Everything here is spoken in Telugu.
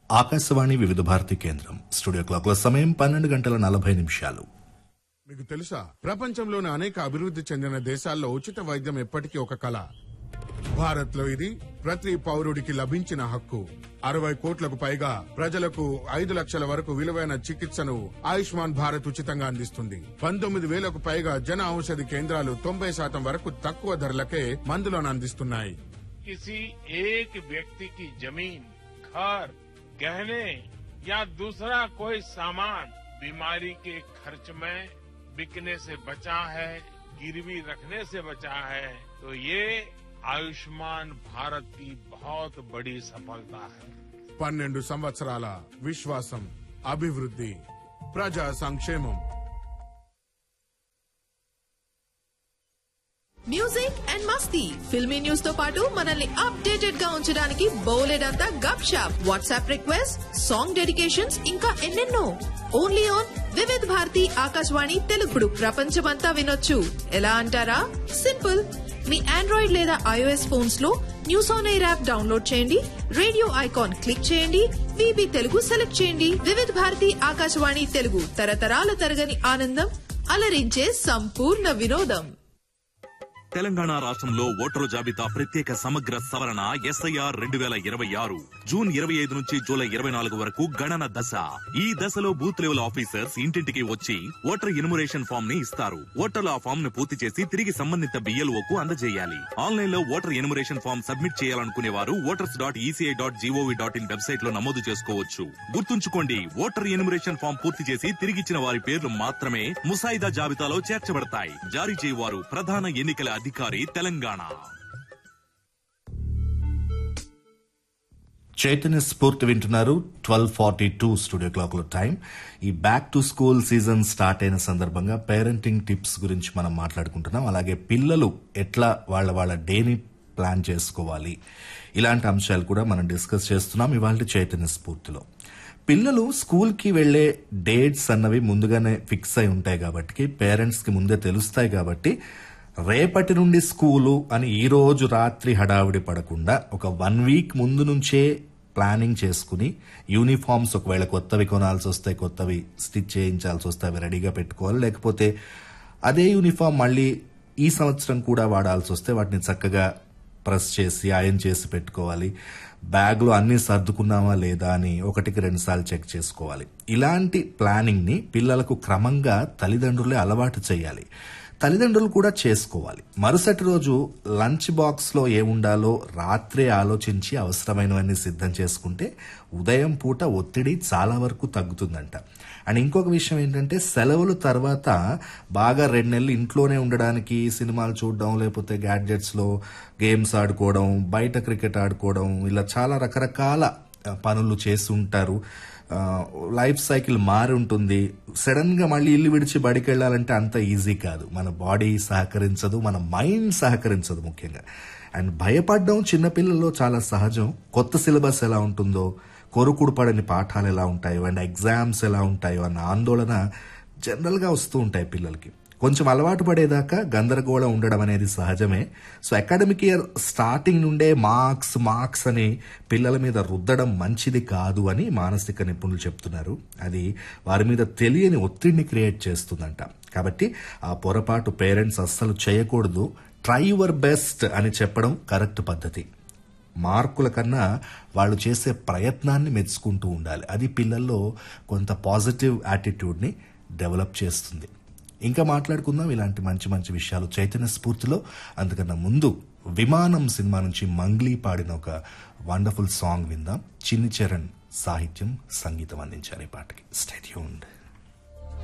ఆకాశవాణి వివిధ భారతి కేంద్రం స్టూడియో క్లాక్ల సమయం పన్నెండు గంటల నలభై నిమిషాలు మీకు తెలుసా ప్రపంచంలోని అనేక అభివృద్ధి చెందిన దేశాల్లో ఉచిత వైద్యం ఎప్పటికీ ఒక కళ భారత్ లో ఇది ప్రతి పౌరుడికి లభించిన హక్కు అరవై కోట్లకు పైగా ప్రజలకు ఐదు లక్షల వరకు విలువైన చికిత్సను ఆయుష్మాన్ భారత్ ఉచితంగా అందిస్తుంది పంతొమ్మిది వేలకు పైగా జన ఔషధి కేంద్రాలు తొంభై శాతం వరకు తక్కువ ధరలకే మందులను అందిస్తున్నాయి किसी एक व्यक्ति की जमीन घर गहने या दूसरा कोई सामान बीमारी के खर्च में बिकने से बचा है गिरवी रखने से बचा है तो ये आयुष्मान भारत की बहुत बड़ी सफलता है పన్నెండు సంవత్సరాల విశ్వాసం అభివృద్ధి ప్రజా సంక్షేమం మ్యూజిక్ అండ్ మస్తీ ఫిల్మీ న్యూస్ తో పాటు మనల్ని అప్డేటెడ్ గా ఉంచడానికి బోలెడంతా గప్ షాప్ వాట్సాప్ రిక్వెస్ట్ సాంగ్ డెడికేషన్స్ ఇంకా ఎన్నెన్నో ఓన్లీ ఆన్ వివిధ్ భారతి ఆకాశవాణి తెలుగుడు ప్రపంచమంతా వినొచ్చు ఎలా అంటారా సింపుల్ మీ ఆండ్రాయిడ్ లేదా ఐఓఎస్ ఫోన్స్ లో news on air app download చేయండి రేడియో ఐకాన్ క్లిక్ చేయండి విబి తెలుగు సెలెక్ట్ చేయండి వివిధ్ భారతి ఆకాశవాణి తెలుగు తరతరాల తరగని ఆనందం అలరించే సంపూర్ణ వినోదం తెలంగాణ రాష్ట్రంలో ఓటరు జాబితా ప్రత్యేక సమగ్ర సవరణ ఎస్ఐఆర్ రెండు వేల ఇరవై ఆరు జూన్ ఇరవై ఐదు నుంచి జూలై ఇరవై నాలుగు వరకు గణన దశ ఈ దశలో బూత్ లెవెల్ ఆఫీసర్స్ ఇంటింటికి వచ్చి ఓటర్ ఇనుమరేషన్ ఫామ్ ని ఇస్తారు ఓటర్లు ఆ ఫామ్ ను పూర్తి చేసి తిరిగి సంబంధిత బిఎల్ఓ కు అందజేయాలి ఆన్లైన్ లో ఓటర్ ఎనుమరేషన్ ఫామ్ సబ్మిట్ చేయాలనుకునే వారు voters dot ECI dot GOV dot in website లో నమోదు చేసుకోవచ్చు గుర్తుంచుకోండి ఓటర్ ఎనుమరేషన్ ఫామ్ పూర్తి చేసి తిరిగిచ్చిన వారి పేర్లు మాత్రమే ముసాయిదా జాబితాలో చేర్చబడతాయి జారీ చేయవారు ప్రధాన ఎన్నికల అధికారి తెలంగాణ చైతన్య స్ఫూర్తి వింటున్నారు twelve forty two studio clock లో టైం ఈ back to school season start అయిన సందర్భంగా పేరెంటింగ్ టిప్స్ గురించి మనం మాట్లాడుకుంటున్నాం అలాగే పిల్లలు ఎట్లా వాళ్ళ వాళ్ళ డేని ప్లాన్ చేసుకోవాలి ఇలాంటి అంశాలు కూడా మనం డిస్కస్ చేస్తున్నాం ఇవాళ చైతన్య స్ఫూర్తిలో పిల్లలు స్కూల్ కి వెళ్లే డేట్స్ అన్నవి ముందుగానే ఫిక్స్ అయి ఉంటాయి కాబట్టి పేరెంట్స్ కి ముందే తెలుస్తాయి కాబట్టి రేపటి నుండి స్కూలు అని ఈ రోజు రాత్రి హడావిడి పడకుండా ఒక వన్ వీక్ ముందు నుంచే ప్లానింగ్ చేసుకుని యూనిఫామ్స్ ఒకవేళ కొత్తవి కొనాల్సి వస్తే కొత్తవి స్టిచ్ చేయించాల్సి వస్తే అవి రెడీగా పెట్టుకోవాలి లేకపోతే అదే యూనిఫామ్ మళ్ళీ ఈ సంవత్సరం కూడా వాడాల్సి వస్తే వాటిని చక్కగా ప్రెస్ చేసి ఐరన్ చేసి పెట్టుకోవాలి బ్యాగ్లో అన్ని సర్దుకున్నామా లేదా అని ఒకటికి రెండు సార్లు చెక్ చేసుకోవాలి ఇలాంటి ప్లానింగ్ ని పిల్లలకు క్రమంగా తల్లిదండ్రులే అలవాటు చేయాలి తల్లిదండ్రులు కూడా చేసుకోవాలి మరుసటి రోజు లంచ్ బాక్స్ లో ఏముండాలో రాత్రే ఆలోచించి అవసరమైనవన్నీ సిద్ధం చేసుకుంటే ఉదయం పూట ఒత్తిడి చాలా వరకు తగ్గుతుందంట అండ్ ఇంకొక విషయం ఏంటంటే సెలవుల తర్వాత బాగా రెండు నెలలు ఇంట్లోనే ఉండడానికి సినిమాలు చూడడం లేకపోతే గ్యాడ్జెట్స్ లో గేమ్స్ ఆడుకోవడం బయట క్రికెట్ ఆడుకోవడం ఇలా చాలా రకరకాల ఆ, పనులు చేసి ఉంటారు ఆ, లైఫ్ సైకిల్ మారి ఉంటుంది సడన్ గా మళ్ళీ ఇల్లు విడిచి బడికి వెళ్ళాలంటే అంత ఈజీ కాదు మన బాడీ సహకరించదు మన మైండ్ సహకరించదు ముఖ్యంగా అండ్ భయపడడం చిన్నపిల్లల్లో చాలా సహజం కొత్త సిలబస్ ఎలా ఉంటుందో కొరుకుడు పడని పాఠాలు ఎలా ఉంటాయో అండ్ ఎగ్జామ్స్ ఎలా ఉంటాయో అన్న ఆందోళన జనరల్ గా వస్తూ ఉంటాయి పిల్లలకి కొంచెం అలవాటు పడేదాకా గందరగోళం ఉండడం అనేది సహజమే సో అకాడమిక్ ఇయర్ స్టార్టింగ్ నుండే మార్క్స్ మార్క్స్ అని పిల్లల మీద రుద్దడం మంచిది కాదు అని మానసిక నిపుణులు చెప్తున్నారు అది వారి మీద తెలియని ఒత్తిడిని క్రియేట్ చేస్తుందంట కాబట్టి ఆ పొరపాటు పేరెంట్స్ అస్సలు చేయకూడదు ట్రై యువర్ బెస్ట్ అని చెప్పడం కరెక్ట్ పద్ధతి మార్కుల కన్నా వాళ్ళు చేసే ప్రయత్నాన్ని మెచ్చుకుంటూ ఉండాలి అది పిల్లల్లో కొంత పాజిటివ్ యాటిట్యూడ్ని డెవలప్ చేస్తుంది ఇంకా మాట్లాడుకుందాం ఇలాంటి మంచి మంచి విషయాలు చైతన్య స్ఫూర్తిలో అందుకన్నా ముందు విమానం సినిమా నుంచి మంగ్లీ పాడిన ఒక వండర్ఫుల్ సాంగ్ విందాం చిన్ని చరణ్ సాహిత్యం సంగీతం అందించారు ఈ పాటకి స్టేట్యూన్డ్